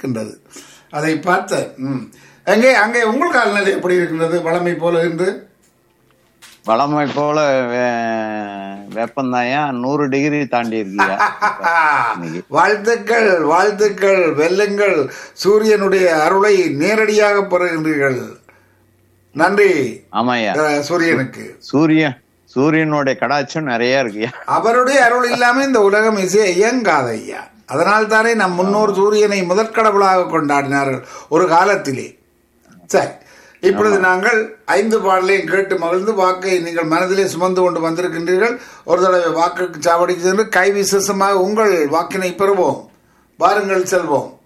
இருக்கின்றது அதை பார்த்த ம். எங்கே அங்கே உங்கள் காலநிலை எப்படி இருக்கின்றது வளமை போல என்று வளமை போல வே- வெப்பந்தாயா நூறு டிகிரி தாண்டி இருக்கியா இன்னைக்கு. வாழ்த்துக்கள் வாழ்த்துக்கள் வெல்லுங்கள் சூரியனுடைய அருளை நேரடியாக பெறுகின்றீர்கள் நன்றி ஆமாய்யா அஹ், சூரியனுக்கு சூரியன் சூரியனுடைய கடாட்சம் நிறைய இருக்குயா அவருடைய அருள் இல்லாம இந்த உலகம் இசை இயங்காத ஐயா அதனால் தானே நம் முன்னோர் சூரியனை முதற்கடவுளாக கொண்டாடினார்கள் ஒரு காலத்திலே சரி இப்பொழுது நாங்கள் ஐந்து பாடலையும் கேட்டு மகிழ்ந்து வாக்கை நீங்கள் மனதிலே சுமந்து கொண்டு வந்திருக்கின்றீர்கள் ஒரு தடவை வாக்குக்கு சாவடிக்கு சென்று கை விசேஷமாக உங்கள் வாக்கினை பெறுவோம் வாருங்கள் செல்வோம்